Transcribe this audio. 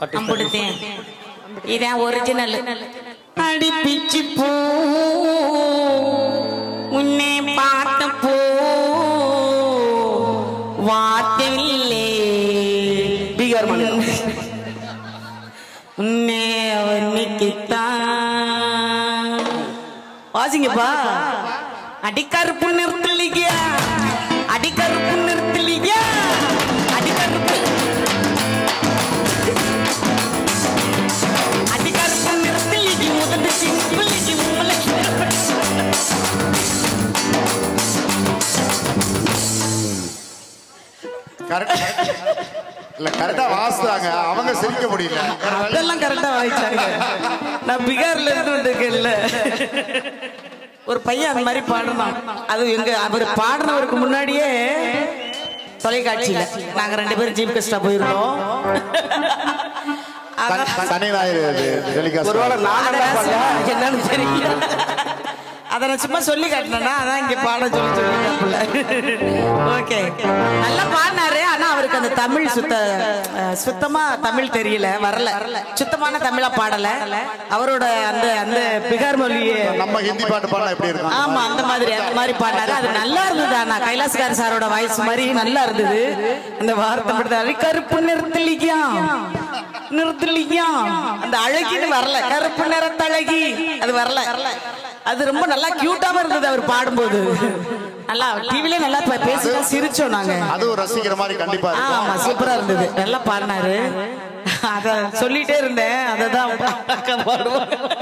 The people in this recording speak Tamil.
அம்புடுத்தேன் இதான் ஒரிஜினல் அடி பிச்சு பூ உன்னை பார்த்த பூ வார்த்தையில்லே பீகார் மாநிலம் உன்னை வர்ணிக்கத்தான் வாசிங்கப்பா அடிக்கருப்பு நிறுத்தலியா அடிக்கருப்பு நிறுத்தலியா அடிக்கருப்பு அடிக்கருப்பு நிறுத்தலிக்கு முதல் சிம்பிளிக்கு உங்களுக்கு கரெக்ட் இல்ல கரெக்டா வாசுறாங்க அவங்க சிரிக்க முடியல அதெல்லாம் கரெக்டா வாசிச்சாங்க நான் பீகார்ல இருந்து வந்திருக்கேன்ல ஒரு பையன் அந்த மாதிரி பாடுனான் அது எங்க அவர் பாடினவருக்கு முன்னாடியே தொலைக்காட்சியில நாங்க ரெண்டு பேரும் ஜீப் கஸ்டா போயிருந்தோம் சனி- சனி ஞாயிறு டெலிகாஸ்ட் ஒருவேளை நான் நல்லா பாடுறேன், என்னன்னு தெரியல அதை நான் சும்மா சொல்லி காட்டினேன்னா அதான் இங்க பாட சொல்லி சொல்லிட்டாப்புல ஓகே நல்லா பாடினாரு ஆனா அவருக்கு அந்த தமிழ் சுத்த அஹ், சுத்தமா தமிழ் தெரியல வரல சுத்தமான தமிழா பாடல அவரோட அந்த அந்த பிகார் மொழியை நம்ம ஹிந்தி பாட்டு பாடினா எப்படி இருக்கும் ஆமா அந்த மாதிரி அந்த மாதிரி பாடினாரு அது நல்லா இருந்தது ஆனா கைலாசகார் சாரோட வாய்ஸ் மாதிரி நல்லா இருந்தது அந்த வார்த்தை மட்டும் கருப்பு நிறுத்தலிக்கா நிறுத்தலிக்கா அந்த அழகின்னு வரல கருப்பு நிறத்தழகி அது வரல அது ரொம்ப நல்லா கியூட்டாம இருந்தது அவர் பாடும்போது நல்லா டிவிலே நல்லா பே- பேசிதான் சிரிச்சோம் நாங்க அதுவும் ரசிக்கிற மாதிரி கண்டிப்பா இருக்கும் ஆமா சூப்பரா இருந்தது நல்லா பாடினாரு அத சொல்லிட்டே இருந்தேன் அததான் அக்கா பாடுவோம்